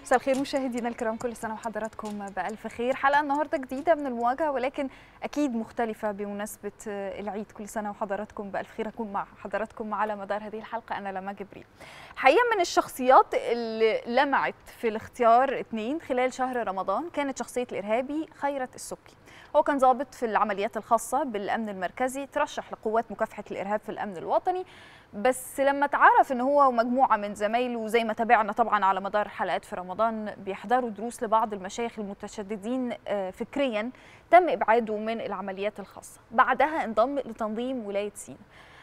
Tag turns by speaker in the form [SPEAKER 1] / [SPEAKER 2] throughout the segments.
[SPEAKER 1] مساء الخير مشاهدينا الكرام كل سنه وحضراتكم بالف خير حلقه النهارده جديده من المواجهه ولكن اكيد مختلفه بمناسبه العيد كل سنه وحضراتكم بالف خير اكون مع حضراتكم على مدار هذه الحلقه انا لما جبريل حقيقه من الشخصيات اللي لمعت في الاختيار اثنين خلال شهر رمضان كانت شخصيه الارهابي خيرت السبكي هو كان ضابط في العمليات الخاصه بالامن المركزي ترشح لقوات مكافحه الارهاب في الامن الوطني بس لما تعرف ان هو ومجموعه من زمايله زي ما تابعنا طبعا على مدار حلقات في رمضان بيحضروا دروس لبعض المشايخ المتشددين فكريا تم ابعاده من العمليات الخاصه بعدها انضم لتنظيم ولايه سينا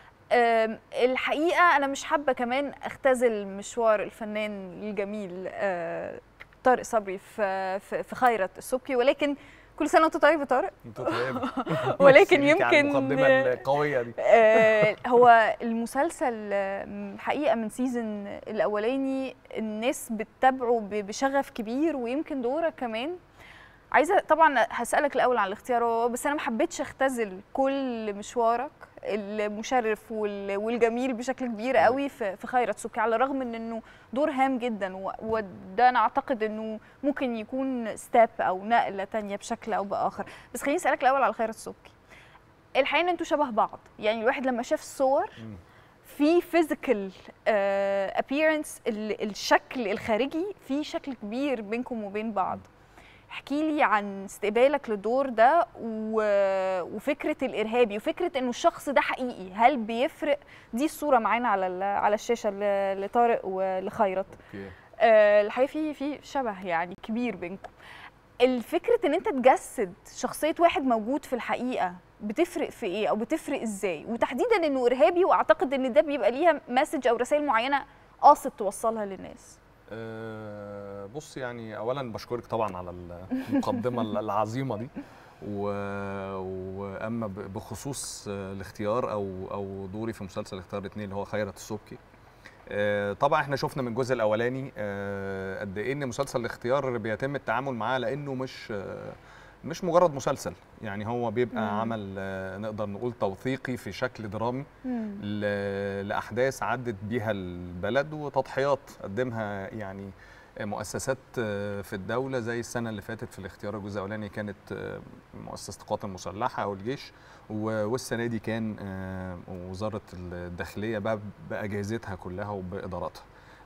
[SPEAKER 1] الحقيقه انا مش حابه كمان اختزل مشوار الفنان الجميل طارق صبري في في خيرت السبكي ولكن كل سنه وانت طيب يا طارق
[SPEAKER 2] انت طيب
[SPEAKER 1] ولكن يمكن
[SPEAKER 2] المقدمه القويه دي
[SPEAKER 1] آه هو المسلسل حقيقه من سيزون الاولاني الناس بتتابعه بشغف كبير ويمكن دورك كمان عايزه طبعا هسالك الاول عن الاختيار بس انا ما حبيتش اختزل كل مشوارك المشرف والجميل بشكل كبير قوي في خيرت سبكي على الرغم من انه دور هام جدا وده انا اعتقد انه ممكن يكون ستيب او نقله تانية بشكل او باخر بس خليني اسالك الاول على خيرت سبكي الحقيقه ان انتوا شبه بعض يعني الواحد لما شاف الصور في فيزيكال ابييرنس الشكل الخارجي في شكل كبير بينكم وبين بعض احكي لي عن استقبالك للدور ده و... وفكره الارهابي وفكره انه الشخص ده حقيقي هل بيفرق دي الصوره معانا على ال... على الشاشه لطارق ولخيرت
[SPEAKER 2] اوكي
[SPEAKER 1] أه الحقيقه في في شبه يعني كبير بينكم الفكره ان انت تجسد شخصيه واحد موجود في الحقيقه بتفرق في ايه او بتفرق ازاي وتحديدا انه ارهابي واعتقد ان ده بيبقى ليها مسج او رسائل معينه قاصد توصلها للناس
[SPEAKER 2] أه بص يعني اولا بشكرك طبعا على المقدمه العظيمه دي و... واما بخصوص الاختيار او او دوري في مسلسل اختيار اثنين اللي هو خيرت السبكي أه طبعا احنا شفنا من الجزء الاولاني أه قد ايه ان مسلسل الاختيار بيتم التعامل معاه لانه مش مش مجرد مسلسل يعني هو بيبقى مم. عمل نقدر نقول توثيقي في شكل درامي لاحداث عدت بيها البلد وتضحيات قدمها يعني مؤسسات في الدوله زي السنه اللي فاتت في الاختيار الجزء الاولاني كانت مؤسسه القوات المسلحه او الجيش والسنه دي كان وزاره الداخليه بقى باجهزتها كلها وباداراتها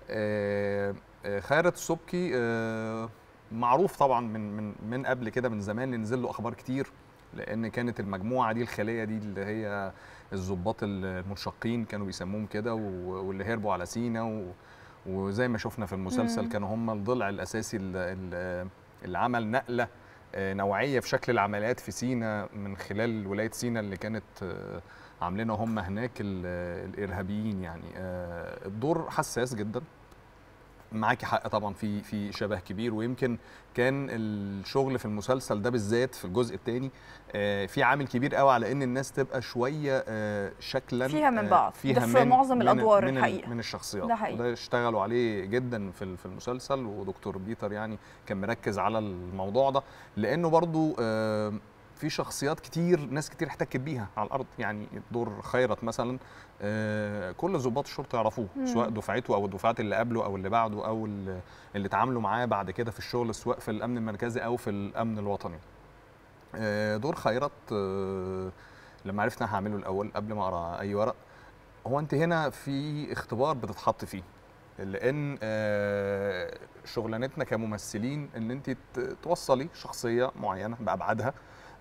[SPEAKER 2] خيرت السبكي معروف طبعا من من من قبل كده من زمان ننزل له اخبار كتير لان كانت المجموعه دي الخليه دي اللي هي الضباط المنشقين كانوا بيسموهم كده واللي هربوا على سينا وزي ما شفنا في المسلسل مم. كانوا هم الضلع الاساسي اللي عمل نقله نوعيه في شكل العمليات في سينا من خلال ولايه سينا اللي كانت عاملينها هم هناك الارهابيين يعني الدور حساس جدا معاكي حق طبعا في في شبه كبير ويمكن كان الشغل في المسلسل ده بالذات في الجزء الثاني في عامل كبير قوي على ان الناس تبقى شويه شكلا
[SPEAKER 1] فيها من بعض
[SPEAKER 2] فيها
[SPEAKER 1] ده في
[SPEAKER 2] من
[SPEAKER 1] معظم الادوار
[SPEAKER 2] من
[SPEAKER 1] الحقيقه
[SPEAKER 2] من الشخصيات
[SPEAKER 1] ده حقيقي.
[SPEAKER 2] وده اشتغلوا عليه جدا في في المسلسل ودكتور بيتر يعني كان مركز على الموضوع ده لانه برضو في شخصيات كتير ناس كتير احتكت بيها على الارض يعني دور خيرت مثلا آه كل ضباط الشرطه يعرفوه
[SPEAKER 1] مم.
[SPEAKER 2] سواء دفعته او الدفعات اللي قبله او اللي بعده او اللي اتعاملوا معاه بعد كده في الشغل سواء في الامن المركزي او في الامن الوطني آه دور خيرت آه لما عرفت انا هعمله الاول قبل ما اقرا اي ورق هو انت هنا في اختبار بتتحط فيه لان شغلانتنا كممثلين ان انت توصلي شخصيه معينه بابعادها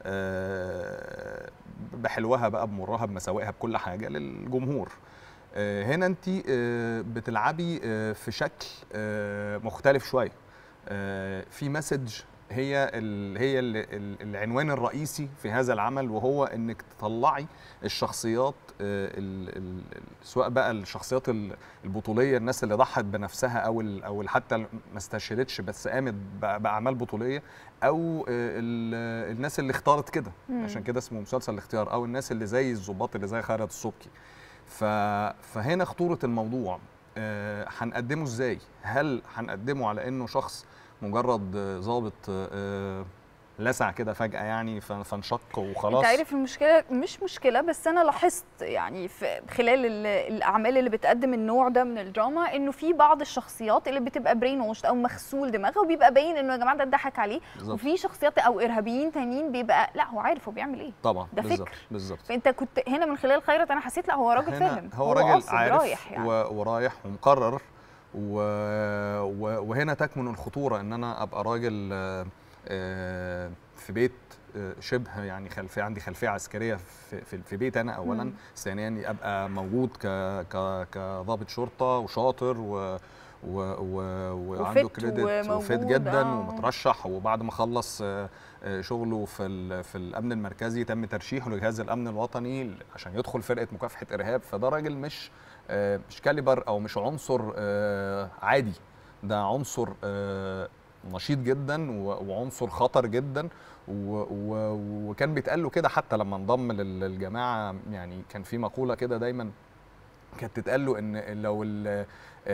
[SPEAKER 2] بحلوها بقى بمرها بمساوئها بكل حاجه للجمهور هنا انت بتلعبي في شكل مختلف شويه في مسج هي ال هي ال العنوان الرئيسي في هذا العمل وهو انك تطلعي الشخصيات ال ال سواء بقى الشخصيات البطوليه الناس اللي ضحت بنفسها او او حتى ما استشهدتش بس قامت باعمال بطوليه او الناس اللي اختارت كده عشان كده اسمه مسلسل الاختيار او الناس اللي زي الظباط اللي زي خيرت السبكي فهنا خطوره الموضوع هنقدمه ازاي هل هنقدمه على انه شخص مجرد ضابط لسع كده فجاه يعني ف- فانشق وخلاص
[SPEAKER 1] انت عارف المشكله مش مشكله بس انا لاحظت يعني في خلال ال- الاعمال اللي بتقدم النوع ده من الدراما انه في بعض الشخصيات اللي بتبقى برين ووشت او مغسول دماغها وبيبقى باين انه يا جماعه ده اتضحك عليه
[SPEAKER 2] بالظبط
[SPEAKER 1] وفي شخصيات او ارهابيين تانيين بيبقى لا هو عارف هو بيعمل ايه
[SPEAKER 2] طبعا
[SPEAKER 1] ده
[SPEAKER 2] بالظبط
[SPEAKER 1] فكر.
[SPEAKER 2] بالظبط
[SPEAKER 1] فانت كنت هنا من خلال خيرت انا حسيت لا هو راجل
[SPEAKER 2] هنا
[SPEAKER 1] فاهم
[SPEAKER 2] هو راجل
[SPEAKER 1] قاصد
[SPEAKER 2] عارف
[SPEAKER 1] رايح يعني
[SPEAKER 2] و... ورايح ومقرر و... و... وهنا تكمن الخطوره ان انا ابقى راجل آه، آه، في بيت آه، شبه يعني خلفيه عندي خلفيه عسكريه في في, في بيت انا اولا
[SPEAKER 1] مم.
[SPEAKER 2] ثانيا ابقى موجود ك ك كضابط شرطه وشاطر و و و وعنده
[SPEAKER 1] وفت
[SPEAKER 2] كريدت وفيت
[SPEAKER 1] وموجود،
[SPEAKER 2] جدا
[SPEAKER 1] آه.
[SPEAKER 2] ومترشح وبعد ما خلص آه، آه، شغله في ال- في الامن المركزي تم ترشيحه لجهاز الامن الوطني عشان يدخل فرقه مكافحه ارهاب فده راجل مش آه، مش كاليبر او مش عنصر آه، عادي ده عنصر آه، نشيط جدا و- وعنصر خطر جدا و- و- وكان بيتقال له كده حتى لما انضم لل- للجماعه يعني كان في مقوله كده دايما كانت تتقال له ان لو ال- آه،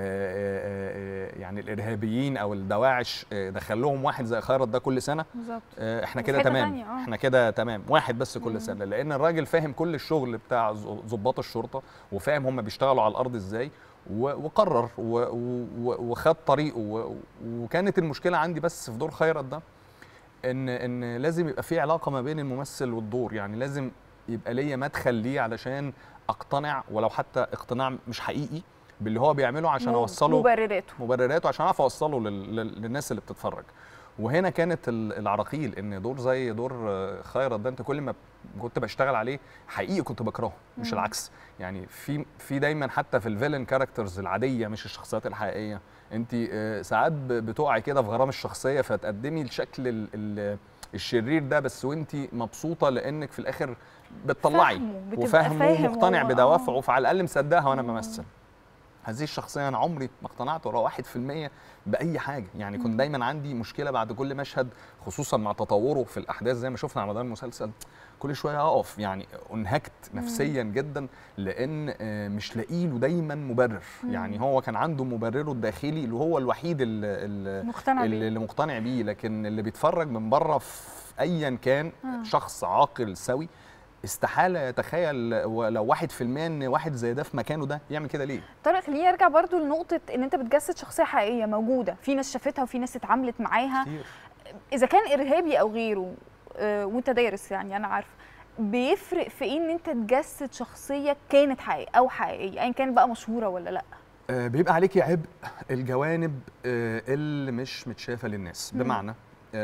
[SPEAKER 2] آه، آه، يعني الارهابيين او الدواعش آه، دخل لهم واحد زي خيرت ده كل سنه
[SPEAKER 1] بالظبط
[SPEAKER 2] آه، احنا
[SPEAKER 1] وفي
[SPEAKER 2] كده
[SPEAKER 1] حتة
[SPEAKER 2] تمام
[SPEAKER 1] تانية، آه.
[SPEAKER 2] احنا كده تمام واحد بس
[SPEAKER 1] مم.
[SPEAKER 2] كل سنه لان الراجل فاهم كل الشغل بتاع ز- ضباط الشرطه وفاهم هم بيشتغلوا على الارض ازاي و- وقرر و- و- و- وخد طريقه و- وكانت المشكله عندي بس في دور خيرت ده ان ان لازم يبقى في علاقه ما بين الممثل والدور يعني لازم يبقى ليا مدخل ليه علشان اقتنع ولو حتى اقتناع مش حقيقي باللي هو بيعمله عشان
[SPEAKER 1] م-
[SPEAKER 2] اوصله
[SPEAKER 1] مبرراته
[SPEAKER 2] مبرراته عشان اعرف اوصله لل- لل- للناس اللي بتتفرج وهنا كانت ال- العراقيل ان دور زي دور آه، خيرت ده انت كل ما كنت بشتغل عليه حقيقي كنت بكرهه مش
[SPEAKER 1] مم.
[SPEAKER 2] العكس يعني في في دايما حتى في الفيلن كاركترز العاديه مش الشخصيات الحقيقيه انت آه، ساعات ب- بتقعي كده في غرام الشخصيه فتقدمي الشكل ال- ال- الشرير ده بس وانت مبسوطه لانك في الاخر بتطلعي
[SPEAKER 1] فاهمه، بتبقى
[SPEAKER 2] وفاهمه
[SPEAKER 1] فاهم
[SPEAKER 2] ومقتنع
[SPEAKER 1] هو-
[SPEAKER 2] بدوافعه
[SPEAKER 1] آه.
[SPEAKER 2] فعلى الاقل مصدقها وانا
[SPEAKER 1] مم.
[SPEAKER 2] بمثل هذه الشخصيه انا عمري ما اقتنعت ورا واحد في المية باي حاجه يعني كنت
[SPEAKER 1] مم.
[SPEAKER 2] دايما عندي مشكله بعد كل مشهد خصوصا مع تطوره في الاحداث زي ما شفنا على مدار المسلسل كل شويه اقف يعني انهكت
[SPEAKER 1] مم.
[SPEAKER 2] نفسيا جدا لان آه، مش لاقي له دايما مبرر
[SPEAKER 1] مم.
[SPEAKER 2] يعني هو كان عنده مبرره الداخلي اللي هو الوحيد اللي, اللي
[SPEAKER 1] مقتنع
[SPEAKER 2] اللي,
[SPEAKER 1] بيه
[SPEAKER 2] اللي مقتنع بيه لكن اللي بيتفرج من بره في ايا كان
[SPEAKER 1] آه.
[SPEAKER 2] شخص عاقل سوي استحاله يتخيل ولو واحد في المية ان واحد زي ده في مكانه ده يعمل كده ليه
[SPEAKER 1] طارق خليني ارجع برضو لنقطه ان انت بتجسد شخصيه حقيقيه موجوده في ناس شافتها وفي ناس اتعاملت معاها
[SPEAKER 2] كتير
[SPEAKER 1] اذا كان ارهابي او غيره آه، وانت دارس يعني انا عارفه بيفرق في ايه ان انت تجسد شخصيه كانت حقيقيه او حقيقيه ايا كان بقى مشهوره ولا لا
[SPEAKER 2] آه، بيبقى عليكي عبء الجوانب آه، اللي مش متشافه للناس
[SPEAKER 1] مم.
[SPEAKER 2] بمعنى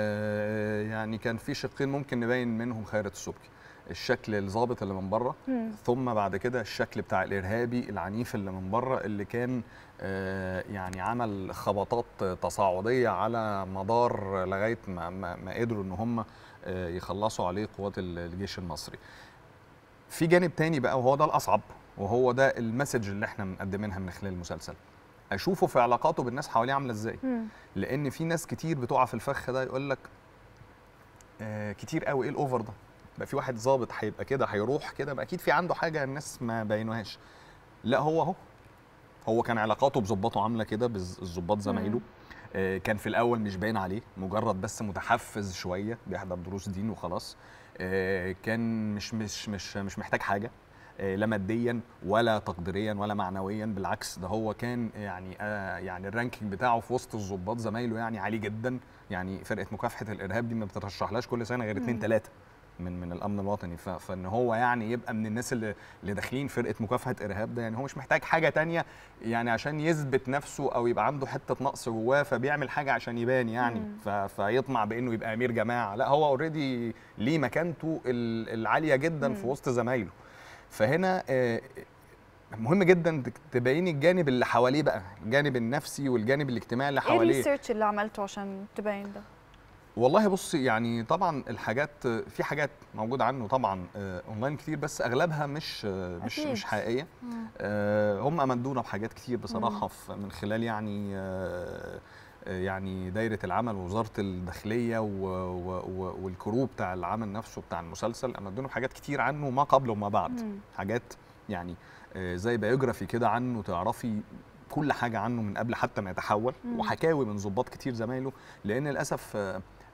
[SPEAKER 2] آه، يعني كان في شقين ممكن نبين منهم خيرت السبكي الشكل الظابط اللي من بره
[SPEAKER 1] مم.
[SPEAKER 2] ثم بعد كده الشكل بتاع الارهابي العنيف اللي من بره اللي كان آه، يعني عمل خبطات تصاعديه على مدار لغايه ما, ما, ما قدروا ان هم آه، يخلصوا عليه قوات الجيش المصري. في جانب تاني بقى وهو ده الاصعب وهو ده المسج اللي احنا مقدمينها من خلال المسلسل. اشوفه في علاقاته بالناس حواليه عامله ازاي.
[SPEAKER 1] مم.
[SPEAKER 2] لان في ناس كتير بتقع في الفخ ده يقول لك آه كتير قوي ايه الاوفر ده بقى في واحد ظابط هيبقى كده هيروح كده بقى اكيد في عنده حاجه الناس ما بينوهاش لا هو اهو هو كان علاقاته بظباطه عامله كده بالظباط زمايله آه كان في الاول مش باين عليه مجرد بس متحفز شويه بيحضر دروس دين وخلاص آه كان مش مش مش مش محتاج حاجه آه، لا ماديا ولا تقديريا ولا معنويا بالعكس ده هو كان يعني آه يعني الرانكينج بتاعه في وسط الظباط زمايله يعني عالي جدا يعني فرقه مكافحه الارهاب دي ما بترشحلاش كل سنه غير اثنين
[SPEAKER 1] مم.
[SPEAKER 2] ثلاثه من من الامن الوطني ف- فان هو يعني يبقى من الناس اللي اللي داخلين فرقه مكافحه ارهاب ده يعني هو مش محتاج حاجه تانية يعني عشان يثبت نفسه او يبقى عنده حته نقص جواه فبيعمل حاجه عشان يبان يعني
[SPEAKER 1] مم.
[SPEAKER 2] ف- فيطمع بانه يبقى امير جماعه لا هو اوريدي ليه مكانته ال- العاليه جدا في
[SPEAKER 1] مم.
[SPEAKER 2] وسط زمايله فهنا آه، مهم جدا تك- تبيني الجانب اللي حواليه بقى الجانب النفسي والجانب الاجتماعي اللي
[SPEAKER 1] ايه
[SPEAKER 2] حواليه
[SPEAKER 1] الريسيرش اللي عملته عشان تبين ده
[SPEAKER 2] والله بص يعني طبعا الحاجات في حاجات موجوده عنه طبعا آه، اونلاين كتير بس اغلبها مش آه، مش
[SPEAKER 1] أكيد.
[SPEAKER 2] مش حقيقيه
[SPEAKER 1] مم.
[SPEAKER 2] آه، هم امدونا بحاجات كتير بصراحه
[SPEAKER 1] مم.
[SPEAKER 2] في- من خلال يعني آه، آه، يعني دايره العمل ووزاره الداخليه و- و- و- والكرو بتاع العمل نفسه بتاع المسلسل امدونا بحاجات كتير عنه ما قبل وما بعد
[SPEAKER 1] مم.
[SPEAKER 2] حاجات يعني آه، زي بايوجرافي كده عنه تعرفي كل حاجه عنه من قبل حتى ما يتحول
[SPEAKER 1] مم.
[SPEAKER 2] وحكاوي من ضباط كتير زمايله لان للاسف آه،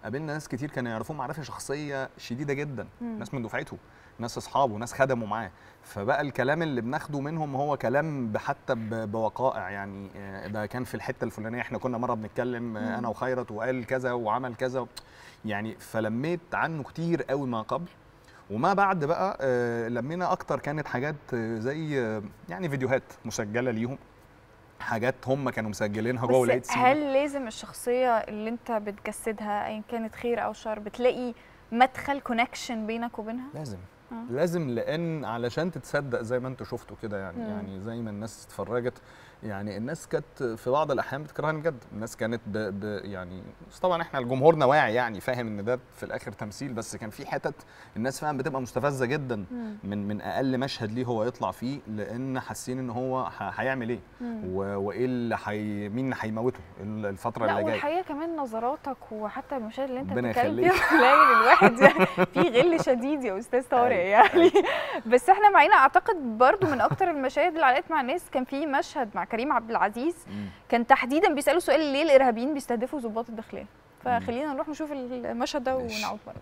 [SPEAKER 2] قابلنا ناس كتير كانوا يعرفوه معرفه شخصيه شديده جدا
[SPEAKER 1] مم.
[SPEAKER 2] ناس من دفعته ناس اصحابه ناس خدموا معاه فبقى الكلام اللي بناخده منهم هو كلام ب- حتى ب- بوقائع يعني آه، ده كان في الحته الفلانيه احنا كنا مره بنتكلم آه، انا وخيرت وقال كذا وعمل كذا يعني فلميت عنه كتير قوي ما قبل وما بعد بقى آه، لمينا اكتر كانت حاجات آه، زي آه، يعني فيديوهات مسجله ليهم حاجات هم كانوا مسجلينها جوه ولايه
[SPEAKER 1] بس
[SPEAKER 2] سينا
[SPEAKER 1] هل لازم الشخصيه اللي انت بتجسدها ايا كانت خير او شر بتلاقي مدخل كونكشن بينك وبينها
[SPEAKER 2] لازم
[SPEAKER 1] آه.
[SPEAKER 2] لازم لان علشان تتصدق زي ما انتوا شفتوا كده يعني
[SPEAKER 1] مم.
[SPEAKER 2] يعني زي ما الناس اتفرجت يعني الناس كانت في بعض الاحيان بتكرهني بجد الناس كانت ب ب يعني بس طبعا احنا جمهورنا واعي يعني فاهم ان ده في الاخر تمثيل بس كان في حتت الناس فعلا بتبقى مستفزه جدا
[SPEAKER 1] مم.
[SPEAKER 2] من من اقل مشهد ليه هو يطلع فيه لان حاسين ان هو ه- هيعمل ايه
[SPEAKER 1] مم.
[SPEAKER 2] و- وايه اللي حي مين اللي هيموته ال- الفتره
[SPEAKER 1] لا
[SPEAKER 2] اللي جايه
[SPEAKER 1] والحقيقه كمان نظراتك وحتى المشاهد اللي انت
[SPEAKER 2] ربنا
[SPEAKER 1] بتتكلم
[SPEAKER 2] يخليك.
[SPEAKER 1] فيها قليل الواحد يعني في غل شديد يا استاذ طارق
[SPEAKER 2] أيوة،
[SPEAKER 1] يعني بس احنا معانا اعتقد برضو من اكتر المشاهد اللي علقت مع الناس كان في مشهد مع كريم عبد العزيز
[SPEAKER 2] مم.
[SPEAKER 1] كان تحديدا بيسالوا سؤال ليه الارهابيين بيستهدفوا ضباط الداخليه فخلينا نروح نشوف المشهد ده
[SPEAKER 2] ماشي.
[SPEAKER 1] ونعود مره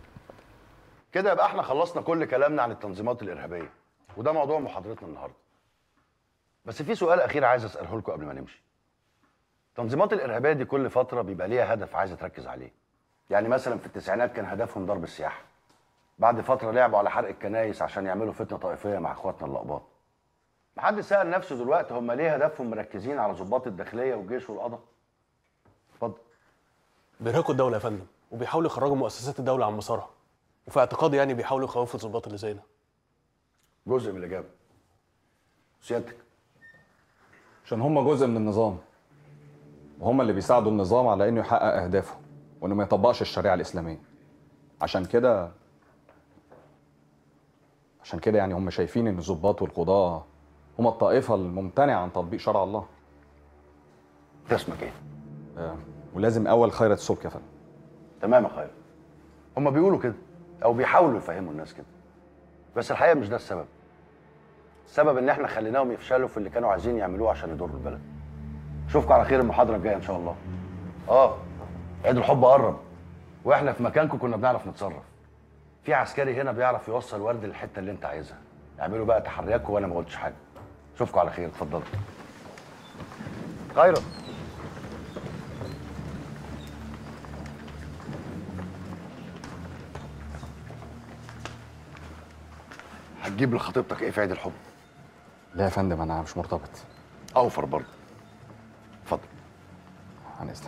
[SPEAKER 3] كده يبقى احنا خلصنا كل كلامنا عن التنظيمات الارهابيه وده موضوع محاضرتنا النهارده بس في سؤال اخير عايز اساله لكم قبل ما نمشي التنظيمات الارهابيه دي كل فتره بيبقى ليها هدف عايزه تركز عليه يعني مثلا في التسعينات كان هدفهم ضرب السياحه بعد فتره لعبوا على حرق الكنايس عشان يعملوا فتنه طائفيه مع اخواتنا الاقباط محدش سال نفسه دلوقتي هم ليه هدفهم مركزين على ضباط الداخليه والجيش والقضاء اتفضل
[SPEAKER 4] بيرهقوا الدولة يا فندم وبيحاولوا يخرجوا مؤسسات الدولة عن مسارها وفي اعتقادي يعني بيحاولوا يخوفوا الضباط اللي زينا
[SPEAKER 3] جزء من الاجابه سيادتك
[SPEAKER 5] عشان هم جزء من النظام وهم اللي بيساعدوا النظام على انه يحقق اهدافه وانه ما يطبقش الشريعه الاسلاميه عشان كده عشان كده يعني هم شايفين ان الضباط والقضاه هم الطائفه الممتنعه عن تطبيق شرع الله
[SPEAKER 3] انت اسمك ايه
[SPEAKER 5] آه، ولازم اول خيرة السبك يا فندم
[SPEAKER 3] تمام يا خير هما بيقولوا كده او بيحاولوا يفهموا الناس كده بس الحقيقه مش ده السبب السبب ان احنا خليناهم يفشلوا في اللي كانوا عايزين يعملوه عشان يضروا البلد اشوفكم على خير المحاضره الجايه ان شاء الله اه عيد الحب قرب واحنا في مكانكم كنا بنعرف نتصرف في عسكري هنا بيعرف يوصل ورد للحته اللي انت عايزها اعملوا بقى تحرياتكم وانا ما قلتش حاجه اشوفكم على خير اتفضلوا خيرت هتجيب لخطيبتك ايه في عيد الحب
[SPEAKER 5] لا يا فندم انا مش مرتبط
[SPEAKER 3] اوفر برضه اتفضل
[SPEAKER 5] عن اذنك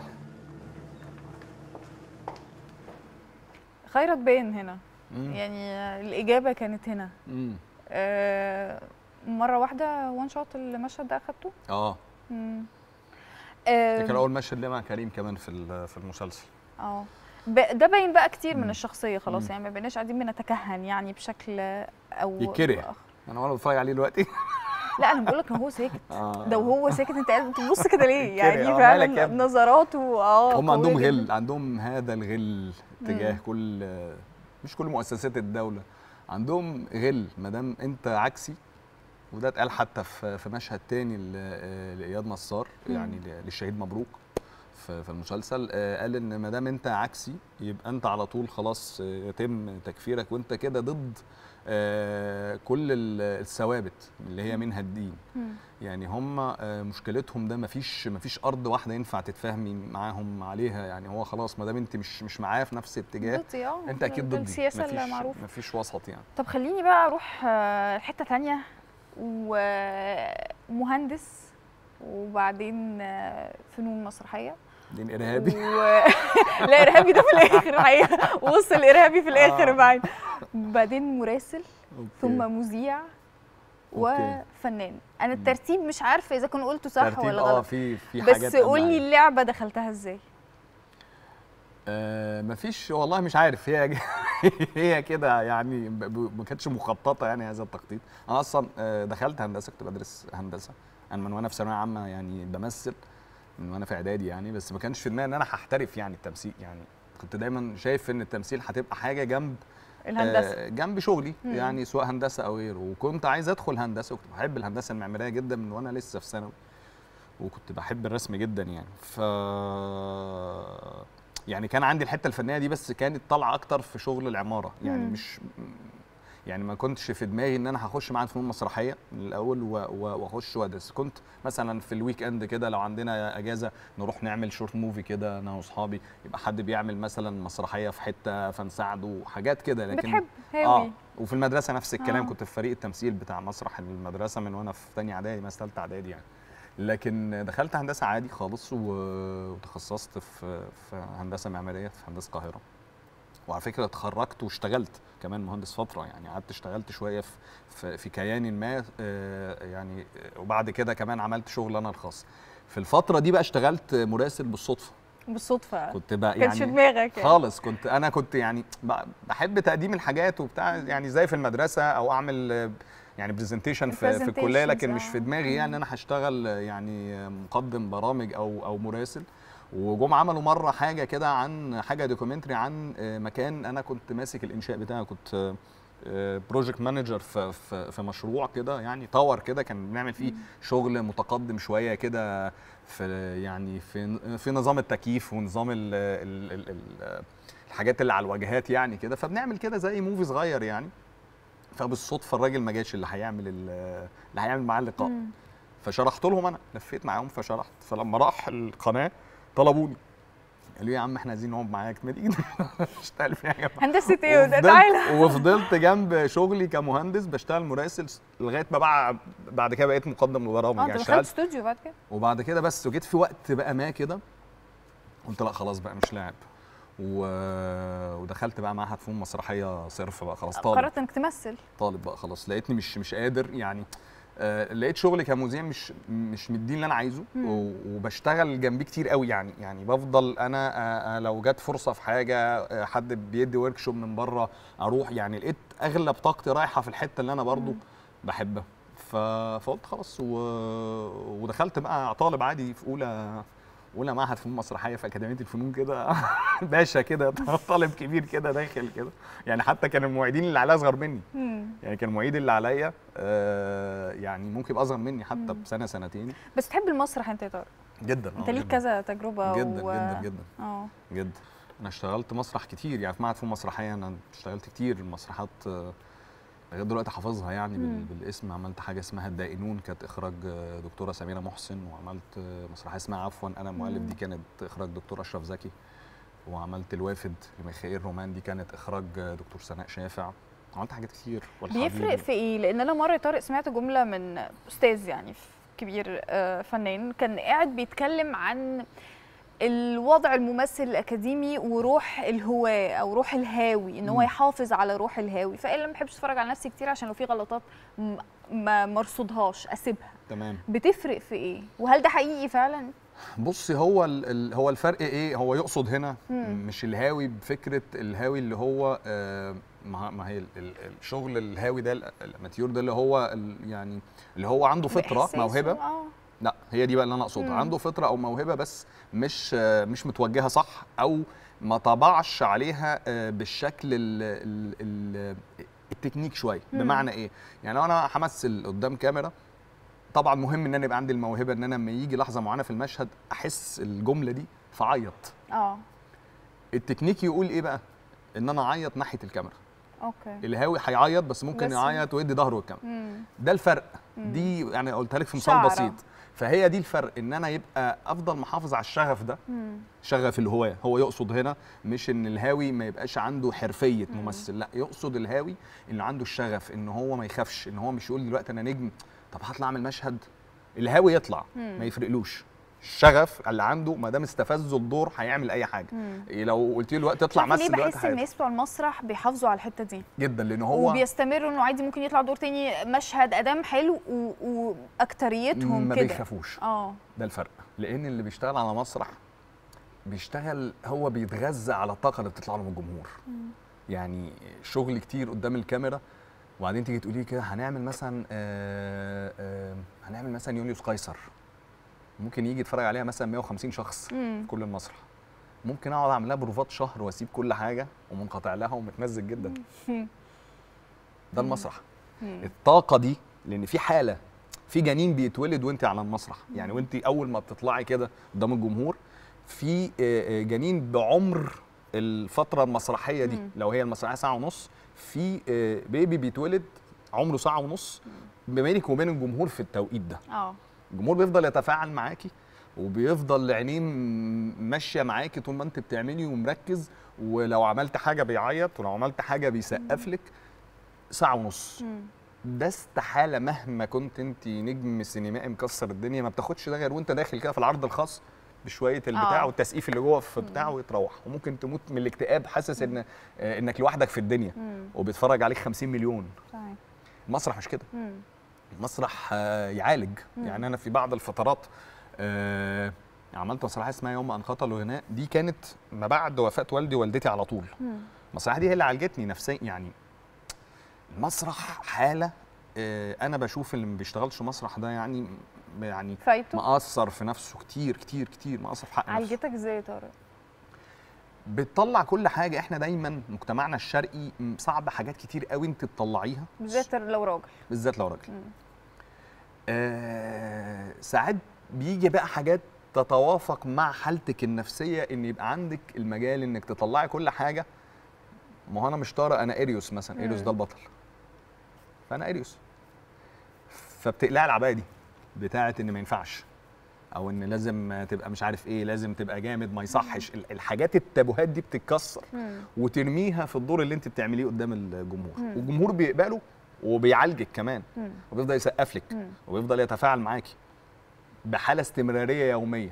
[SPEAKER 1] خيرت باين هنا يعني الاجابه كانت هنا
[SPEAKER 2] مم.
[SPEAKER 1] آه، مره واحده وان شوت المشهد ده اخدته
[SPEAKER 2] اه
[SPEAKER 1] مم.
[SPEAKER 2] ده
[SPEAKER 1] آه،
[SPEAKER 2] كان اول مشهد ليه مع كريم كمان في ال- في المسلسل
[SPEAKER 1] اه ب- ده باين بقى كتير من
[SPEAKER 2] مم.
[SPEAKER 1] الشخصيه خلاص
[SPEAKER 2] مم.
[SPEAKER 1] يعني ما بقيناش قاعدين بنتكهن يعني بشكل او
[SPEAKER 2] يتكره.
[SPEAKER 1] بآخر.
[SPEAKER 2] انا وانا بتفرج عليه دلوقتي
[SPEAKER 1] لا انا بقول لك هو ساكت
[SPEAKER 2] آه.
[SPEAKER 1] ده وهو ساكت انت قاعد بتبص كده ليه
[SPEAKER 2] يتكره.
[SPEAKER 1] يعني
[SPEAKER 2] آه،
[SPEAKER 1] فعلا
[SPEAKER 2] مالك يا ابني؟
[SPEAKER 1] نظراته اه
[SPEAKER 2] هم
[SPEAKER 1] قوية
[SPEAKER 2] عندهم
[SPEAKER 1] جداً.
[SPEAKER 2] غل عندهم هذا الغل تجاه
[SPEAKER 1] مم.
[SPEAKER 2] كل مش كل مؤسسات الدوله عندهم غل ما دام انت عكسي وده اتقال حتى في في مشهد تاني ل- لاياد نصار
[SPEAKER 1] مم.
[SPEAKER 2] يعني ل- للشهيد مبروك في في المسلسل آه، قال ان ما دام انت عكسي يبقى انت على طول خلاص آه، يتم تكفيرك وانت كده ضد آه، كل ال- الثوابت اللي هي منها الدين
[SPEAKER 1] مم.
[SPEAKER 2] يعني هم آه، مشكلتهم ده مفيش مفيش ارض واحده ينفع تتفاهمي معاهم عليها يعني هو خلاص ما دام انت مش مش معايا في نفس الاتجاه
[SPEAKER 1] ضدي اه
[SPEAKER 2] انت اكيد
[SPEAKER 1] ده
[SPEAKER 2] ضدي
[SPEAKER 1] السياسه
[SPEAKER 2] مفيش
[SPEAKER 1] المعروفه
[SPEAKER 2] مفيش وسط يعني
[SPEAKER 1] طب خليني بقى اروح آه، لحته تانية ومهندس وبعدين آه، فنون مسرحيه
[SPEAKER 2] دين ارهابي
[SPEAKER 1] و... لا ارهابي ده في الاخر الحقيقه وصل ارهابي في الاخر
[SPEAKER 2] آه.
[SPEAKER 1] معانا بعدين مراسل
[SPEAKER 2] أوكي.
[SPEAKER 1] ثم مذيع
[SPEAKER 2] أوكي.
[SPEAKER 1] وفنان انا الترتيب مش عارفه اذا كنت قلته صح
[SPEAKER 2] ترتيب
[SPEAKER 1] ولا
[SPEAKER 2] اه
[SPEAKER 1] غلط
[SPEAKER 2] في في حاجات
[SPEAKER 1] بس قول لي
[SPEAKER 2] أبعد.
[SPEAKER 1] اللعبه دخلتها ازاي
[SPEAKER 2] آه مفيش والله مش عارف هي هي كده يعني ب- ب- ما كانتش مخططه يعني هذا التخطيط انا اصلا آه، دخلت هندسه كنت بدرس هندسه انا من وانا في ثانويه عامه يعني بمثل من وانا في اعدادي يعني بس ما كانش في دماغي ان انا هحترف يعني التمثيل يعني كنت دايما شايف ان التمثيل هتبقى حاجه جنب
[SPEAKER 1] الهندسه
[SPEAKER 2] آه، جنب شغلي
[SPEAKER 1] مم.
[SPEAKER 2] يعني سواء هندسه او غيره وكنت عايز ادخل هندسه وكنت بحب الهندسه المعماريه جدا من وانا لسه في ثانوي وكنت بحب الرسم جدا يعني ف يعني كان عندي الحته الفنيه دي بس كانت طالعه اكتر في شغل العماره يعني
[SPEAKER 1] مم.
[SPEAKER 2] مش يعني ما كنتش في دماغي ان انا هخش معاها فنون مسرحيه من الاول و- و- واخش وادرس كنت مثلا في الويك اند كده لو عندنا اجازه نروح نعمل شورت موفي كده انا واصحابي يبقى حد بيعمل مثلا مسرحيه في حته فنساعده حاجات كده لكن
[SPEAKER 1] بتحب هاوي
[SPEAKER 2] اه وفي المدرسه نفس الكلام
[SPEAKER 1] آه.
[SPEAKER 2] كنت في فريق التمثيل بتاع مسرح المدرسه من وانا في تانية اعدادي مثلا ثالثه اعدادي يعني لكن دخلت هندسه عادي خالص و- وتخصصت في في هندسه معماريه في هندسه القاهره وعلى فكره اتخرجت واشتغلت كمان مهندس فتره يعني قعدت اشتغلت شويه في في, في كيان ما آه، يعني آه، وبعد كده كمان عملت شغل انا الخاص في الفتره دي بقى اشتغلت مراسل بالصدفه
[SPEAKER 1] بالصدفه
[SPEAKER 2] كنت بقى
[SPEAKER 1] كانش في
[SPEAKER 2] يعني
[SPEAKER 1] دماغك يعني.
[SPEAKER 2] خالص كنت انا كنت يعني ب- بحب تقديم الحاجات وبتاع يعني زي في المدرسه او اعمل آه، يعني برزنتيشن في, في الكليه لكن مش في
[SPEAKER 1] presentations،
[SPEAKER 2] دماغي
[SPEAKER 1] آه.
[SPEAKER 2] يعني ان انا هشتغل آه، يعني آه، مقدم برامج او او مراسل وجم عملوا مره حاجه كده عن حاجه دوكيومنتري عن آه، مكان انا كنت ماسك الانشاء بتاعه كنت بروجكت مانجر في, في في مشروع كده يعني تاور كده كان بنعمل فيه شغل متقدم شويه كده في يعني في في نظام التكييف ونظام ال ال ال ال الحاجات اللي على الواجهات يعني كده فبنعمل كده زي موفي صغير يعني فبالصدفه الراجل ما جاش اللي هيعمل ال- اللي هيعمل معاه اللقاء
[SPEAKER 1] مم.
[SPEAKER 2] فشرحت لهم انا لفيت معاهم فشرحت فلما راح القناه طلبوني قالوا لي يا عم احنا عايزين نقعد معاك ما تيجي نشتغل فيها يا جماعه
[SPEAKER 1] هندسه ايه وده
[SPEAKER 2] وفضلت-
[SPEAKER 1] تعالى
[SPEAKER 2] وفضلت جنب شغلي كمهندس بشتغل مراسل لغايه ما بقى بعد كده بقيت مقدم لبرامج
[SPEAKER 1] اه
[SPEAKER 2] يعني
[SPEAKER 1] انت دخلت
[SPEAKER 2] اشتغلت
[SPEAKER 1] استوديو بعد كده
[SPEAKER 2] وبعد كده بس وجيت في وقت بقى ما كده قلت لا خلاص بقى مش لاعب و... ودخلت بقى معهد فنون مسرحيه صرف بقى خلاص طالب
[SPEAKER 1] قررت انك تمثل
[SPEAKER 2] طالب بقى خلاص لقيتني مش مش قادر يعني آه لقيت شغلي كمذيع مش مش مديني اللي انا عايزه
[SPEAKER 1] مم.
[SPEAKER 2] و- وبشتغل جنبيه كتير قوي يعني يعني بفضل انا آه آه لو جت فرصه في حاجه آه حد بيدي ورك شوب من بره اروح يعني لقيت اغلب طاقتي رايحه في الحته اللي انا برضو
[SPEAKER 1] مم.
[SPEAKER 2] بحبها ف... فقلت خلاص و... ودخلت بقى طالب عادي في اولى اولى معهد فنون مسرحيه في اكاديميه الفنون كده باشا كده طالب كبير كده داخل كده يعني حتى كان المعيدين اللي عليا اصغر مني
[SPEAKER 1] مم.
[SPEAKER 2] يعني كان المعيد اللي عليا آه يعني ممكن يبقى اصغر مني حتى
[SPEAKER 1] مم.
[SPEAKER 2] بسنه سنتين
[SPEAKER 1] بس تحب المسرح انت يا طارق
[SPEAKER 2] جدا
[SPEAKER 1] انت
[SPEAKER 2] آه،
[SPEAKER 1] ليك
[SPEAKER 2] جداً.
[SPEAKER 1] كذا تجربه
[SPEAKER 2] جدا
[SPEAKER 1] و...
[SPEAKER 2] جدا جدا
[SPEAKER 1] اه
[SPEAKER 2] جدا انا اشتغلت مسرح كتير يعني في معهد فنون مسرحيه انا اشتغلت كتير المسرحات آه، لغايه دلوقتي حافظها يعني بال-
[SPEAKER 1] مم.
[SPEAKER 2] بالاسم عملت حاجه اسمها الدائنون كانت اخراج آه، دكتوره سميره محسن وعملت آه، مسرحيه اسمها عفوا انا مؤلف
[SPEAKER 1] مم.
[SPEAKER 2] دي كانت اخراج دكتور اشرف زكي وعملت الوافد لميخائيل رومان دي كانت اخراج آه، دكتور سناء شافع عملت حاجات كتير والحبيب.
[SPEAKER 1] بيفرق في ايه لان انا مره يا طارق سمعت جمله من استاذ يعني كبير آه، فنان كان قاعد بيتكلم عن الوضع الممثل الاكاديمي وروح الهواه او روح الهاوي ان هو
[SPEAKER 2] مم.
[SPEAKER 1] يحافظ على روح الهاوي فقال أنا ما بحبش اتفرج على نفسي كتير عشان لو في غلطات م- ما مرصدهاش اسيبها
[SPEAKER 2] تمام
[SPEAKER 1] بتفرق في ايه وهل ده حقيقي فعلا
[SPEAKER 2] بصي هو ال ال هو الفرق ايه هو يقصد هنا
[SPEAKER 1] مم.
[SPEAKER 2] مش الهاوي بفكره الهاوي اللي هو آه ما ما هي ال- ال- الشغل الهاوي ده ال- الاماتيور ده اللي هو ال- يعني اللي هو عنده فطره
[SPEAKER 1] بإحساسه؟
[SPEAKER 2] موهبه
[SPEAKER 1] اه
[SPEAKER 2] لا هي دي بقى اللي انا اقصدها
[SPEAKER 1] مم.
[SPEAKER 2] عنده فطره او موهبه بس مش آه، مش متوجهه صح او ما طبعش عليها آه، بالشكل ال ال ال التكنيك شويه
[SPEAKER 1] مم.
[SPEAKER 2] بمعنى ايه يعني لو انا همثل قدام كاميرا طبعا مهم ان انا يبقى عندي الموهبه ان انا لما يجي لحظه معينه في المشهد احس الجمله دي فاعيط
[SPEAKER 1] اه
[SPEAKER 2] التكنيك يقول ايه بقى ان انا اعيط ناحيه الكاميرا
[SPEAKER 1] اوكي
[SPEAKER 2] الهاوي هيعيط بس ممكن
[SPEAKER 1] بس-
[SPEAKER 2] يعيط ويدي ظهره الكاميرا
[SPEAKER 1] مم.
[SPEAKER 2] ده الفرق
[SPEAKER 1] مم.
[SPEAKER 2] دي يعني قلتها لك في مثال
[SPEAKER 1] شعرة.
[SPEAKER 2] بسيط فهي دي الفرق ان انا يبقى افضل محافظ على الشغف ده
[SPEAKER 1] مم.
[SPEAKER 2] شغف الهواه هو يقصد هنا مش ان الهاوي ما يبقاش عنده حرفيه
[SPEAKER 1] مم.
[SPEAKER 2] ممثل لا يقصد الهاوي ان عنده الشغف ان هو ما يخافش ان هو مش يقول دلوقتي انا نجم طب هطلع اعمل مشهد الهاوي يطلع
[SPEAKER 1] مم.
[SPEAKER 2] ما يفرقلوش الشغف اللي عنده ما دام استفزه الدور هيعمل اي حاجه
[SPEAKER 1] مم.
[SPEAKER 2] إيه لو قلت له دلوقتي اطلع
[SPEAKER 1] عارفة
[SPEAKER 2] مثل
[SPEAKER 1] ليه
[SPEAKER 2] دلوقتي
[SPEAKER 1] بحس
[SPEAKER 2] هيطلع.
[SPEAKER 1] الناس بتوع المسرح بيحافظوا على الحته دي
[SPEAKER 2] جدا لان هو
[SPEAKER 1] وبيستمروا انه عادي ممكن يطلع دور تاني مشهد ادام حلو و... واكتريتهم
[SPEAKER 2] ما
[SPEAKER 1] كده
[SPEAKER 2] بيخافوش
[SPEAKER 1] اه
[SPEAKER 2] ده الفرق لان اللي بيشتغل على مسرح بيشتغل هو بيتغذى على الطاقه اللي بتطلع له من الجمهور يعني شغل كتير قدام الكاميرا وبعدين تيجي تقولي كده هنعمل مثلا آه آه هنعمل مثلا يوليوس قيصر ممكن يجي يتفرج عليها مثلا 150 شخص
[SPEAKER 1] مم.
[SPEAKER 2] في كل المسرح ممكن اقعد اعمل لها بروفات شهر واسيب كل حاجه ومنقطع لها ومتمزج جدا
[SPEAKER 1] مم.
[SPEAKER 2] ده المسرح
[SPEAKER 1] مم.
[SPEAKER 2] الطاقه دي لان في حاله في جنين بيتولد وانت على المسرح يعني وانت اول ما بتطلعي كده قدام الجمهور في آه، آه، جنين بعمر الفتره المسرحيه دي
[SPEAKER 1] مم.
[SPEAKER 2] لو هي المسرحيه ساعه ونص في آه، بيبي بيتولد عمره ساعه ونص ما بينك وبين الجمهور في التوقيت ده
[SPEAKER 1] اه
[SPEAKER 2] الجمهور بيفضل يتفاعل معاكي وبيفضل عينيه م- ماشيه معاكي طول ما انت بتعملي ومركز ولو عملت حاجه بيعيط ولو عملت حاجه بيسقف لك ساعه ونص
[SPEAKER 1] مم.
[SPEAKER 2] ده استحاله مهما كنت انت نجم سينمائي مكسر الدنيا ما بتاخدش ده غير وانت داخل كده في العرض الخاص بشويه البتاع
[SPEAKER 1] آه.
[SPEAKER 2] والتسقيف اللي جوه في بتاعه وتروح وممكن تموت من الاكتئاب حاسس ان آه، انك لوحدك في الدنيا
[SPEAKER 1] مم.
[SPEAKER 2] وبيتفرج عليك 50 مليون
[SPEAKER 1] صحيح
[SPEAKER 2] المسرح مش كده
[SPEAKER 1] مم.
[SPEAKER 2] مسرح آه، يعالج
[SPEAKER 1] مم.
[SPEAKER 2] يعني انا في بعض الفترات آه، عملت مسرحيه اسمها يوم ان قتلوا غناء دي كانت ما بعد وفاه والدي ووالدتي على طول
[SPEAKER 1] مم.
[SPEAKER 2] المسرحيه دي هي اللي عالجتني نفسيا يعني المسرح حاله آه، انا بشوف اللي ما بيشتغلش مسرح ده يعني يعني
[SPEAKER 1] فايته
[SPEAKER 2] مقصر في نفسه كتير كتير كتير مقصر في حق نفسه
[SPEAKER 1] عالجتك ازاي يا طارق؟
[SPEAKER 2] بتطلع كل حاجه احنا دايما مجتمعنا الشرقي م- صعب حاجات كتير قوي انت تطلعيها
[SPEAKER 1] بالذات لو راجل
[SPEAKER 2] بالذات لو راجل
[SPEAKER 1] مم.
[SPEAKER 2] آه ساعات بيجي بقى حاجات تتوافق مع حالتك النفسيه ان يبقى عندك المجال انك تطلعي كل حاجه ما هو انا مش طارق انا اريوس مثلا اريوس
[SPEAKER 1] مم.
[SPEAKER 2] ده البطل فانا اريوس فبتقلعي العبايه دي بتاعه ان ما ينفعش او ان لازم تبقى مش عارف ايه لازم تبقى جامد ما يصحش ال- الحاجات التابوهات دي بتتكسر
[SPEAKER 1] مم.
[SPEAKER 2] وترميها في الدور اللي انت بتعمليه قدام الجمهور
[SPEAKER 1] مم.
[SPEAKER 2] والجمهور بيقبله وبيعالجك كمان
[SPEAKER 1] مم.
[SPEAKER 2] وبيفضل يسقف لك
[SPEAKER 1] مم.
[SPEAKER 2] وبيفضل يتفاعل معاكي بحاله استمراريه يوميه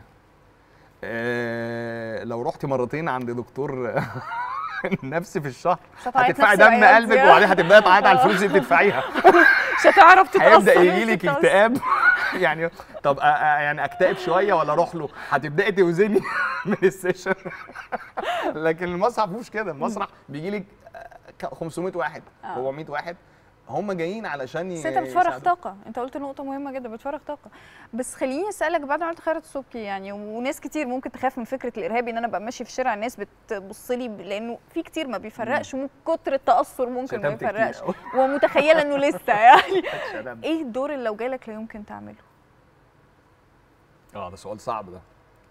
[SPEAKER 2] آه لو رحتي مرتين عند دكتور نفسي في الشهر
[SPEAKER 1] مش هتعيط
[SPEAKER 2] هتدفعي
[SPEAKER 1] نفس
[SPEAKER 2] دم
[SPEAKER 1] العياط
[SPEAKER 2] قلبك
[SPEAKER 1] دي.
[SPEAKER 2] وبعدين هتبداي تعيطي على الفلوس اللي بتدفعيها
[SPEAKER 1] مش هتعرف تتأثر
[SPEAKER 2] هيبدا
[SPEAKER 1] مش
[SPEAKER 2] يجي لك
[SPEAKER 1] هتتأثر.
[SPEAKER 2] اكتئاب يعني طب آه، آه، يعني اكتئب شويه ولا اروح له هتبداي توزني من السيشن لكن المسرح مفيهوش كده المسرح بيجي لك 500 واحد
[SPEAKER 1] آه.
[SPEAKER 2] 400 واحد هم جايين علشان
[SPEAKER 1] بس انت بتفرغ
[SPEAKER 2] يساعدوك.
[SPEAKER 1] طاقه انت قلت نقطه مهمه جدا بتفرغ طاقه بس خليني اسالك بعد ما عملت خيرت السبكي يعني وناس كتير ممكن تخاف من فكره الارهابي ان انا ابقى ماشي في الشارع الناس بتبص لي ب- لانه في كتير ما بيفرقش ومن كتر التاثر ممكن ما
[SPEAKER 2] شتمت كتير
[SPEAKER 1] يفرقش
[SPEAKER 2] أوي.
[SPEAKER 1] ومتخيله انه لسه يعني
[SPEAKER 2] شتمت.
[SPEAKER 1] ايه الدور اللي لو جالك لا يمكن تعمله
[SPEAKER 2] اه ده سؤال صعب ده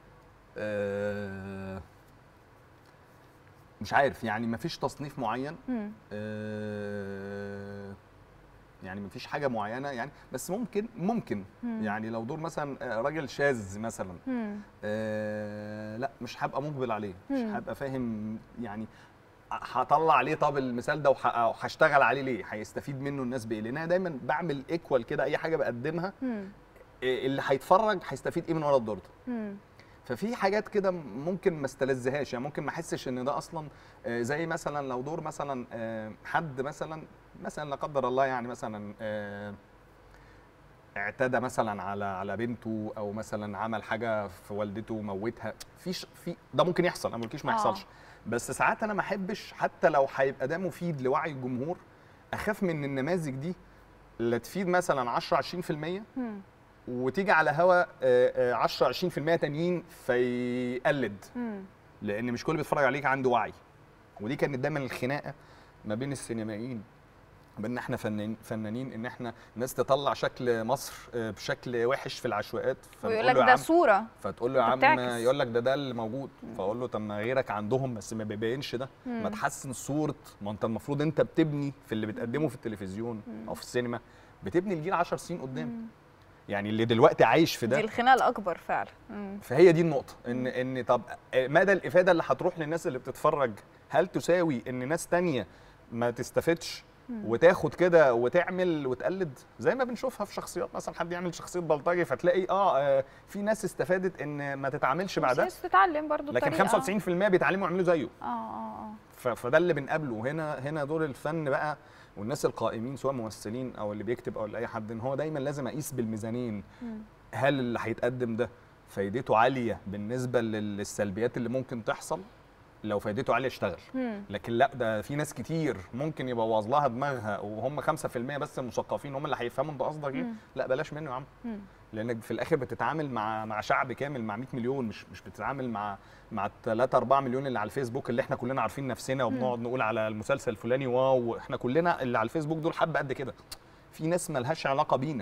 [SPEAKER 2] آه مش عارف يعني مفيش تصنيف معين
[SPEAKER 1] مم.
[SPEAKER 2] آه يعني مفيش حاجه معينه يعني بس ممكن ممكن
[SPEAKER 1] مم.
[SPEAKER 2] يعني لو دور مثلا آه، راجل شاذ مثلا
[SPEAKER 1] مم.
[SPEAKER 2] آه لا مش هبقى مقبل عليه مش
[SPEAKER 1] مم.
[SPEAKER 2] هبقى فاهم يعني هطلع عليه طب المثال ده وح- وهشتغل عليه ليه هيستفيد منه الناس بايه لان انا دايما بعمل ايكوال كده اي حاجه بقدمها
[SPEAKER 1] مم.
[SPEAKER 2] إيه اللي هيتفرج هيستفيد ايه من ورا الدور ده
[SPEAKER 1] مم.
[SPEAKER 2] ففي حاجات كده ممكن ما استلذهاش يعني ممكن ما احسش ان ده اصلا آه، زي مثلا لو دور مثلا آه، حد مثلا مثلا لا قدر الله يعني مثلا آه، اعتدى مثلا على على بنته او مثلا عمل حاجه في والدته وموتها في ش- في ده ممكن يحصل انا ما بقولكيش ما
[SPEAKER 1] آه.
[SPEAKER 2] يحصلش بس ساعات انا ما احبش حتى لو هيبقى ده مفيد لوعي الجمهور اخاف من النماذج دي لا تفيد مثلا 10 20%
[SPEAKER 1] مم.
[SPEAKER 2] وتيجي على هوا آه، آه، 10 20% تانيين فيقلد
[SPEAKER 1] مم.
[SPEAKER 2] لان مش كل اللي بيتفرج عليك عنده وعي ودي كانت دايما الخناقه ما بين السينمائيين بان احنا فنانين فنانين ان احنا ناس تطلع شكل مصر آه، بشكل وحش في العشوائيات
[SPEAKER 1] ويقول
[SPEAKER 2] فنقول
[SPEAKER 1] لك
[SPEAKER 2] له يا
[SPEAKER 1] ده
[SPEAKER 2] عم
[SPEAKER 1] صوره
[SPEAKER 2] فتقول له يا عم
[SPEAKER 1] بتعكس.
[SPEAKER 2] يقول لك ده ده اللي موجود فاقول له طب ما غيرك عندهم بس ما بيبينش ده ما تحسن صوره ما انت المفروض انت بتبني في اللي بتقدمه في التلفزيون او في السينما بتبني الجيل 10 سنين قدام يعني اللي دلوقتي عايش في ده
[SPEAKER 1] دي الخناقه الاكبر فعلا مم.
[SPEAKER 2] فهي دي النقطة إن إن طب مدى الإفادة اللي هتروح للناس اللي بتتفرج هل تساوي إن ناس تانية ما تستفدش وتاخد كده وتعمل وتقلد زي ما بنشوفها في شخصيات مثلا حد يعمل شخصية بلطجي فتلاقي اه, آه في ناس استفادت ان ما تتعاملش مع
[SPEAKER 1] مش
[SPEAKER 2] ده
[SPEAKER 1] ناس تتعلم برضو
[SPEAKER 2] لكن
[SPEAKER 1] الطريقة.
[SPEAKER 2] 95% بيتعلموا يعملوا زيه
[SPEAKER 1] اه اه اه
[SPEAKER 2] ف- فده اللي بنقابله هنا هنا دور الفن بقى والناس القائمين سواء ممثلين او اللي بيكتب او اي حد ان هو دايما لازم اقيس بالميزانين هل اللي هيتقدم ده فايدته عاليه بالنسبه لل- للسلبيات اللي ممكن تحصل لو فايدته عاليه اشتغل
[SPEAKER 1] مم.
[SPEAKER 2] لكن لا ده في ناس كتير ممكن يبوظ لها دماغها وهم 5% بس المثقفين هم اللي هيفهموا انت قصدك ايه
[SPEAKER 1] مم.
[SPEAKER 2] لا بلاش منه يا عم
[SPEAKER 1] مم.
[SPEAKER 2] لانك في الاخر بتتعامل مع مع شعب كامل مع 100 مليون مش مش بتتعامل مع مع 3 4 مليون اللي على الفيسبوك اللي احنا كلنا عارفين نفسنا وبنقعد نقول على المسلسل الفلاني واو احنا كلنا اللي على الفيسبوك دول حبه قد كده في ناس ملهاش علاقه بينا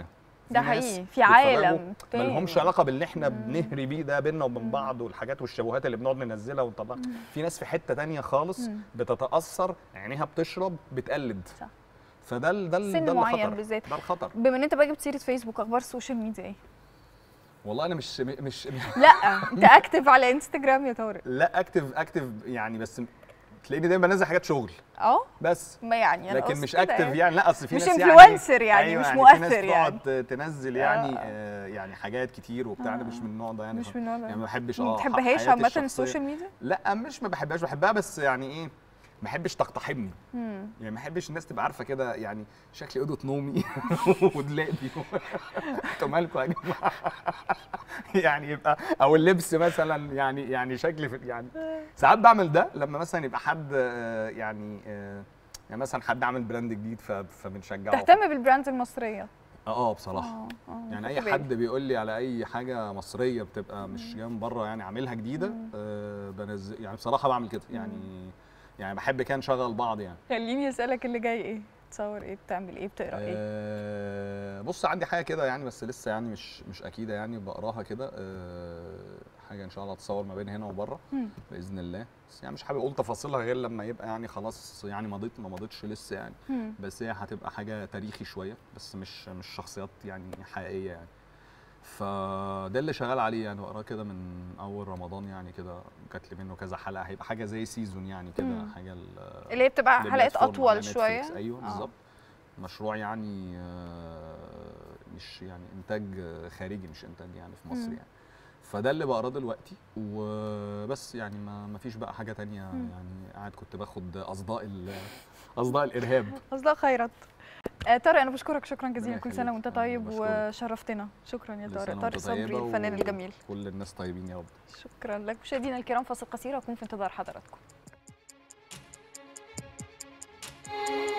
[SPEAKER 1] ده
[SPEAKER 2] ناس
[SPEAKER 1] حقيقي في
[SPEAKER 2] بيتفرجوا
[SPEAKER 1] عالم
[SPEAKER 2] ما لهمش
[SPEAKER 1] تاني.
[SPEAKER 2] علاقه باللي احنا بنهري بيه ده بينا وبين بعض والحاجات والشبهات اللي بنقعد ننزلها ونطلعها في ناس في حته تانية خالص
[SPEAKER 1] مم.
[SPEAKER 2] بتتاثر عينيها بتشرب بتقلد
[SPEAKER 1] صح.
[SPEAKER 2] فده ال- ده ال-
[SPEAKER 1] سن
[SPEAKER 2] ده
[SPEAKER 1] معين
[SPEAKER 2] الخطر
[SPEAKER 1] بالذات.
[SPEAKER 2] ده الخطر
[SPEAKER 1] بما ان انت بقى جبت سيره فيسبوك اخبار السوشيال ميديا ايه
[SPEAKER 2] والله انا مش مش
[SPEAKER 1] لا انت اكتف على انستجرام يا طارق
[SPEAKER 2] لا اكتف اكتف يعني بس تلاقيني دايما بنزل حاجات شغل
[SPEAKER 1] اه
[SPEAKER 2] بس
[SPEAKER 1] ما يعني أنا
[SPEAKER 2] لكن
[SPEAKER 1] قصدي
[SPEAKER 2] مش
[SPEAKER 1] كده
[SPEAKER 2] اكتف يعني لا اصل في
[SPEAKER 1] مش
[SPEAKER 2] ناس
[SPEAKER 1] influencer يعني،
[SPEAKER 2] أيوة
[SPEAKER 1] مش
[SPEAKER 2] في
[SPEAKER 1] مؤثر
[SPEAKER 2] ناس
[SPEAKER 1] يعني.
[SPEAKER 2] بتقعد تنزل يعني
[SPEAKER 1] آه.
[SPEAKER 2] آه يعني حاجات كتير وبتاع انا مش من النوع ده يعني
[SPEAKER 1] مش من النوع ده
[SPEAKER 2] يعني ما بحبش
[SPEAKER 1] ما
[SPEAKER 2] اه
[SPEAKER 1] بتحبهاش
[SPEAKER 2] حياتي
[SPEAKER 1] عامه
[SPEAKER 2] الشخصية.
[SPEAKER 1] السوشيال ميديا
[SPEAKER 2] لا مش ما بحبهاش بحبها بس يعني ايه ما بحبش تقتحمني
[SPEAKER 1] مم.
[SPEAKER 2] يعني ما بحبش الناس تبقى عارفه كده يعني شكلي اوضه نومي ودلابي انتوا مالكم يا جماعه يعني يبقى او اللبس مثلا يعني يعني شكلي في يعني ساعات بعمل ده لما مثلا يبقى حد آه، يعني آه، يعني مثلا حد عامل براند جديد ف- فبنشجعه
[SPEAKER 1] تهتم بالبراندز المصريه
[SPEAKER 2] اه اه بصراحه
[SPEAKER 1] اه اه
[SPEAKER 2] يعني
[SPEAKER 1] خدت
[SPEAKER 2] اي
[SPEAKER 1] بالي.
[SPEAKER 2] حد بيقول لي على اي حاجه مصريه بتبقى مش جايه من بره يعني عاملها جديده آه بنزل يعني بصراحه بعمل كده يعني يعني بحب كده نشغل بعض يعني
[SPEAKER 1] خليني اسالك اللي جاي ايه تصور ايه بتعمل ايه بتقرا ايه
[SPEAKER 2] آه بص عندي حاجه كده يعني بس لسه يعني مش مش اكيده يعني بقراها كده آه حاجه ان شاء الله هتصور ما بين هنا وبره
[SPEAKER 1] مم.
[SPEAKER 2] باذن الله بس يعني مش حابب اقول تفاصيلها غير لما يبقى يعني خلاص يعني مضيت ما مضيتش لسه يعني
[SPEAKER 1] مم.
[SPEAKER 2] بس هي هتبقى حاجه تاريخي شويه بس مش مش شخصيات يعني حقيقيه يعني فده اللي شغال عليه يعني بقراه كده من اول رمضان يعني كده جات لي منه كذا حلقه هيبقى حاجه زي سيزون يعني كده
[SPEAKER 1] مم.
[SPEAKER 2] حاجه ال-
[SPEAKER 1] اللي هي بتبقى حلقات
[SPEAKER 2] للبلاتفورم على
[SPEAKER 1] اطول
[SPEAKER 2] نتفليكس.
[SPEAKER 1] شويه
[SPEAKER 2] ايوه
[SPEAKER 1] آه.
[SPEAKER 2] بالظبط مشروع يعني آه، مش يعني انتاج آه، خارجي مش انتاج يعني في مصر
[SPEAKER 1] مم.
[SPEAKER 2] يعني فده اللي بقراه دلوقتي وبس يعني ما ما فيش بقى حاجه تانية يعني قاعد كنت باخد اصداء ال- اصداء الارهاب
[SPEAKER 1] اصدقاء خيرات آه طارق انا بشكرك شكرا جزيلا
[SPEAKER 2] ربنا
[SPEAKER 1] كل سنه
[SPEAKER 2] يخليك.
[SPEAKER 1] وانت
[SPEAKER 2] أنا
[SPEAKER 1] طيب
[SPEAKER 2] بشكرك.
[SPEAKER 1] وشرفتنا شكرا يا
[SPEAKER 2] كل
[SPEAKER 1] طارق
[SPEAKER 2] سنة
[SPEAKER 1] طارق
[SPEAKER 2] وأنت
[SPEAKER 1] صبري
[SPEAKER 2] طيبة
[SPEAKER 1] الفنان
[SPEAKER 2] و-
[SPEAKER 1] الجميل
[SPEAKER 2] كل الناس طيبين يا رب
[SPEAKER 1] شكرا لك مشاهدينا الكرام فاصل قصير اكون في انتظار حضراتكم